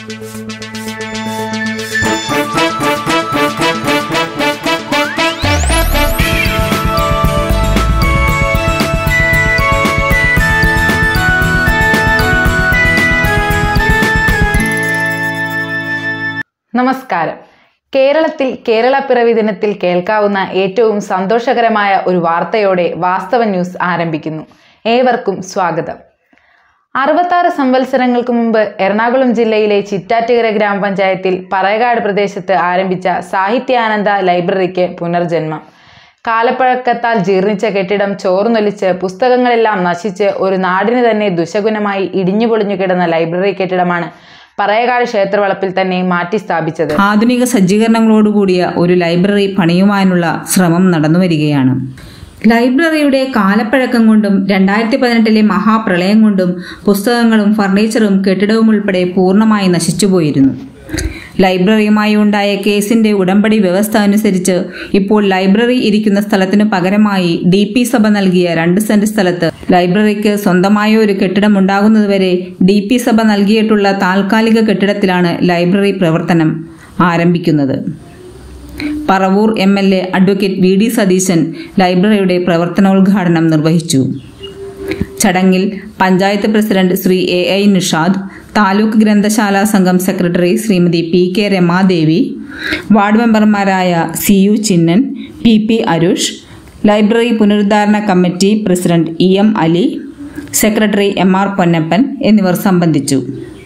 നമസ്കാരം കേരളത്തിൽ കേരള പിറവി ദിനത്തിൽ കേൾക്കാവുന്ന ഏറ്റവും സന്തോഷകരമായ ഒരു വാർത്തയോടെ വാസ്തവ ന്യൂസ് ആരംഭിക്കുന്നു ഏവർക്കും സ്വാഗതം അറുപത്താറ് സംവത്സരങ്ങൾക്ക് മുമ്പ് എറണാകുളം ജില്ലയിലെ ചിറ്റാറ്റുകര ഗ്രാമപഞ്ചായത്തിൽ പറയകാട് പ്രദേശത്ത് ആരംഭിച്ച സാഹിത്യാനന്ദ ലൈബ്രറിക്ക് പുനർജന്മം കാലപ്പഴക്കത്താൽ ജീർണിച്ച കെട്ടിടം ചോർന്നൊലിച്ച് പുസ്തകങ്ങളെല്ലാം നശിച്ച് ഒരു നാടിന് തന്നെ ദുശകുനമായി ഇടിഞ്ഞുപൊളിഞ്ഞു കിടന്ന ലൈബ്രറി കെട്ടിടമാണ് പറയകാട് ക്ഷേത്രവളപ്പിൽ തന്നെ മാറ്റി സ്ഥാപിച്ചത് ആധുനിക സജ്ജീകരണങ്ങളോടുകൂടിയ ഒരു ലൈബ്രറി പണിയുവാനുള്ള ശ്രമം നടന്നുവരികയാണ് ലൈബ്രറിയുടെ കാലപ്പഴക്കം കൊണ്ടും രണ്ടായിരത്തി പതിനെട്ടിലെ മഹാപ്രളയം കൊണ്ടും പുസ്തകങ്ങളും ഫർണിച്ചറും കെട്ടിടവും ഉൾപ്പെടെ പൂർണ്ണമായി നശിച്ചുപോയിരുന്നു ലൈബ്രറിയുമായി ഉണ്ടായ കേസിന്റെ ഉടമ്പടി വ്യവസ്ഥ അനുസരിച്ച് ഇപ്പോൾ ലൈബ്രറി ഇരിക്കുന്ന സ്ഥലത്തിനു പകരമായി ഡി പി സഭ നൽകിയ രണ്ട് സെന്റ് സ്ഥലത്ത് ലൈബ്രറിക്ക് സ്വന്തമായ ഒരു കെട്ടിടം ഉണ്ടാകുന്നതുവരെ ഡി പി സഭ നൽകിയിട്ടുള്ള താൽക്കാലിക കെട്ടിടത്തിലാണ് ലൈബ്രറി പ്രവർത്തനം ആരംഭിക്കുന്നത് Paravur M L A advocate V D Satheesan ലൈബ്രറിയുടെ പ്രവർത്തനോദ്ഘാടനം നിർവഹിച്ചു ചടങ്ങിൽ panchayat president Sri A I Nishad taluk ഗ്രന്ഥശാല സംഘം secretary Srimathi P K Ramadevi ward മെമ്പർമാരായ C U Chinnan P P Arush library പുനരുദ്ധാരണ committee president E M Ali secretary M R Ponnappan എന്നിവർ സംബന്ധിച്ചു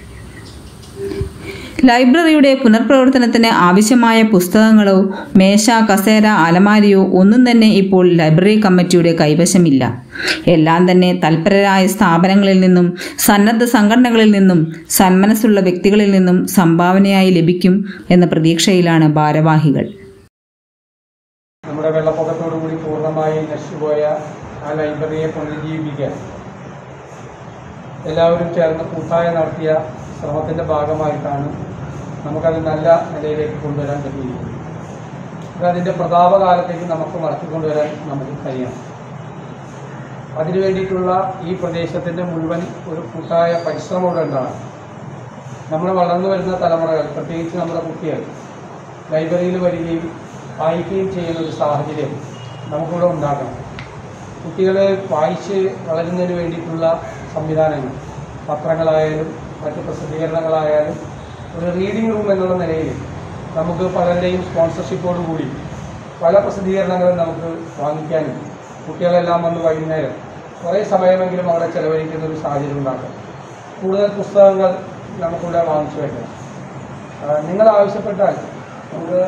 ലൈബ്രറിയുടെ പുനർപ്രവർത്തനത്തിന് ആവശ്യമായ പുസ്തകങ്ങളോ മേശ കസേര അലമാരിയോ ഒന്നും തന്നെ ഇപ്പോൾ ലൈബ്രറി കമ്മിറ്റിയുടെ കൈവശമില്ല എല്ലാം തന്നെ തൽപരരായ സ്ഥാപനങ്ങളിൽ നിന്നും സന്നദ്ധ സംഘടനകളിൽ നിന്നും സന്മനസ്സുള്ള വ്യക്തികളിൽ നിന്നും സംഭാവനയായി ലഭിക്കും എന്ന പ്രതീക്ഷയിലാണ് ഭാരവാഹികൾ നമ്മുടെ വെള്ളപ്പൊക്കത്തോടുകൂടി പൂർണ്ണമായി നശിച്ചുപോയ ആ ലൈബ്രറിയെ പുനരുജ്ജീവിപ്പിക്കാൻ എല്ലാവരും ചേർന്ന് കൂട്ടായി നടത്തിയ ശ്രമത്തിൻ്റെ ഭാഗമായിട്ടാണ് നമുക്കത് നല്ല നിലയിലേക്ക് കൊണ്ടുവരാൻ പറ്റിയിരിക്കുന്നത് അത് അതിൻ്റെ പ്രതാപകാലത്തേക്ക് നമുക്ക് മടക്കിക്കൊണ്ടുവരാൻ നമുക്ക് കഴിയണം അതിനു വേണ്ടിയിട്ടുള്ള ഈ പ്രദേശത്തിൻ്റെ മുഴുവൻ ഒരു കൂട്ടായ പരിശ്രമം ഇവിടെ ഉണ്ടാകണം നമ്മൾ വളർന്നു വരുന്ന തലമുറകൾ പ്രത്യേകിച്ച് നമ്മുടെ കുട്ടികൾ ലൈബ്രറിയിൽ വരികയും വായിക്കുകയും ചെയ്യുന്ന ഒരു സാഹചര്യം നമുക്കിവിടെ ഉണ്ടാക്കണം കുട്ടികളെ വായിച്ച് വളരുന്നതിന് വേണ്ടിയിട്ടുള്ള സംവിധാനങ്ങൾ പത്രങ്ങളായാലും മറ്റ് പ്രസിദ്ധീകരണങ്ങളായാലും ഒരു റീഡിംഗ് റൂം എന്നുള്ള നിലയിൽ നമുക്ക് പലരുടെയും സ്പോൺസർഷിപ്പോട് കൂടി പല പ്രസിദ്ധീകരണങ്ങളും നമുക്ക് വാങ്ങിക്കാനും കുട്ടികളെല്ലാം വന്ന് വൈകുന്നേരം കുറേ സമയമെങ്കിലും അവിടെ ചെലവഴിക്കുന്ന ഒരു സാഹചര്യം ഉണ്ടാക്കാം കൂടുതൽ പുസ്തകങ്ങൾ നമുക്കിവിടെ വാങ്ങിച്ചു വയ്ക്കണം ആ, നിങ്ങൾ ആവശ്യപ്പെട്ടാൽ നമുക്ക്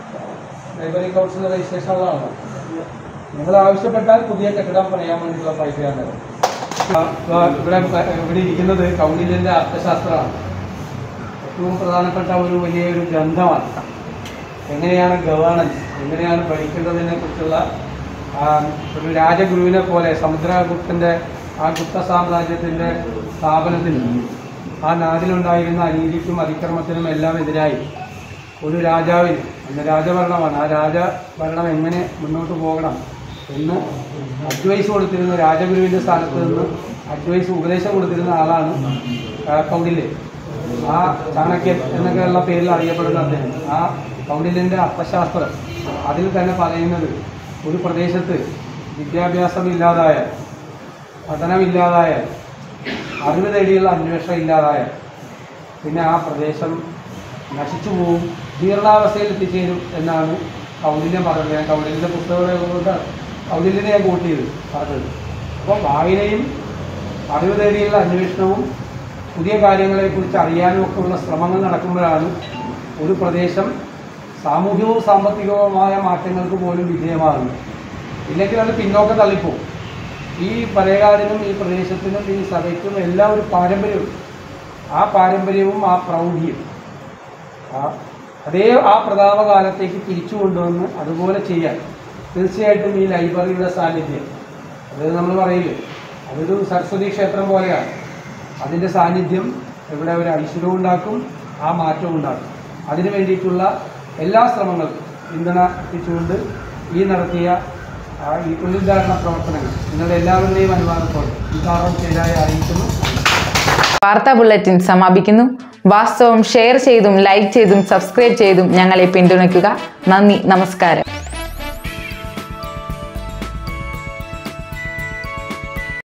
ലൈബ്രറി കൗൺസിൽ രജിസ്ട്രേഷൻ ഉള്ളതാണ് നിങ്ങൾ ആവശ്യപ്പെട്ടാൽ പുതിയ കെട്ടിടം പണിയാൻ വേണ്ടിയിട്ടുള്ള പൈസയാണ് ആ, ആ, ഇവിടെ ഇവിടെ ഇരിക്കുന്നത് കൗണ്ടില്യൻ്റെ അർത്ഥശാസ്ത്രമാണ് ഏറ്റവും പ്രധാനപ്പെട്ട ഒരു വലിയൊരു ഗ്രന്ഥമാണ് എങ്ങനെയാണ് ഗവേണൻസ് എങ്ങനെയാണ് ഭരിക്കേണ്ടതിനെ കുറിച്ചുള്ള ആ, ഒരു രാജഗുരുവിനെ പോലെ സമുദ്രഗുപ്തൻ്റെ ആ ഗുപ്ത സാമ്രാജ്യത്തിൻ്റെ സ്ഥാപനത്തിന് ആ നാട്ടിലുണ്ടായിരുന്ന അനീതിക്കും അതിക്രമത്തിനും എല്ലാം എതിരായി ഒരു രാജാവിന് അന്ന് രാജഭരണമാണ് ആ രാജഭരണം എങ്ങനെ മുന്നോട്ട് പോകണം എന്ന് അഡ്വൈസ് കൊടുത്തിരുന്ന രാജഗുരുവിൻ്റെ സ്ഥാനത്ത് നിന്ന് അഡ്വൈസ് ഉപദേശം കൊടുത്തിരുന്ന ആളാണ് ആ, കൗണ്ടില്യൻ ആ ചാണക്യൻ എന്നൊക്കെയുള്ള പേരിൽ അറിയപ്പെടുന്ന അദ്ദേഹം ആ കൗണ്ടില്യൻ്റെ അർത്ഥശാസ്ത്രം അതിൽ തന്നെ പറയുന്നത് ഒരു പ്രദേശത്ത് വിദ്യാഭ്യാസം ഇല്ലാതായാൽ പഠനമില്ലാതായാൽ അറിവ് തേടിയുള്ള അന്വേഷണം ഇല്ലാതായാൽ പിന്നെ ആ പ്രദേശം നശിച്ചു പോവും ജീർണാവസ്ഥയിൽ എത്തിച്ചേരും എന്നാണ് കൗണ്ടില്യം പറഞ്ഞത് ഞാൻ കൗണ്ടില്യൻ്റെ പുസ്തകം കൊണ്ടാണ് കൗണ്ടില്യനെ ഞാൻ കോട്ട് ചെയ്ത് പറഞ്ഞത് അപ്പോൾ വായനയും അറിവ് തേടിയുള്ള അന്വേഷണവും പുതിയ കാര്യങ്ങളെക്കുറിച്ച് അറിയാനും ഒക്കെ ഉള്ള ശ്രമങ്ങൾ നടക്കുമ്പോഴാണ് ഒരു പ്രദേശം സാമൂഹികവും സാമ്പത്തികവുമായ മാറ്റങ്ങൾക്ക് പോലും വിധേയമാകുന്നത് ഇല്ലെങ്കിൽ അത് പിന്നോക്കം തള്ളിപ്പോവും ഈ പരേകാടിനും ഈ പ്രദേശത്തിനും ഈ സഭയ്ക്കും എല്ലാം ഒരു പാരമ്പര്യമുണ്ട് ആ പാരമ്പര്യവും ആ പ്രൗഢിയും ആ അതേ ആ പ്രതാപകാലത്തേക്ക് തിരിച്ചു കൊണ്ടുവന്ന് അതുപോലെ ചെയ്യാൻ തീർച്ചയായിട്ടും ഈ ലൈബ്രറിയുടെ സാന്നിധ്യം അത് നമ്മൾ പറയില്ലേ അതൊരു സരസ്വതി ക്ഷേത്രം പോലെയാണ് അതിൻ്റെ സാന്നിധ്യം ഇവിടെ ഒരു ഐശ്വര്യവും ഉണ്ടാക്കും ആ മാറ്റവും ഉണ്ടാക്കും അതിനു വേണ്ടിയിട്ടുള്ള എല്ലാ ശ്രമങ്ങൾക്കും പിന്തുണപ്പിച്ചുകൊണ്ട് ഈ നടത്തിയ ആ ഈ പുനരുദ്ധാരണ പ്രവർത്തനങ്ങൾ നിങ്ങളുടെ എല്ലാവരുടെയും അനുവാദത്തോടെ ഉദ്ഘാടനം ചെയ്തതായി അറിയിക്കുന്നു വാർത്താ ബുള്ളറ്റിൻ സമാപിക്കുന്നു വാസ്തവം ഷെയർ ചെയ്തും ലൈക്ക് ചെയ്തും സബ്സ്ക്രൈബ് ചെയ്തും ഞങ്ങളെ പിന്തുണയ്ക്കുക നന്ദി നമസ്കാരം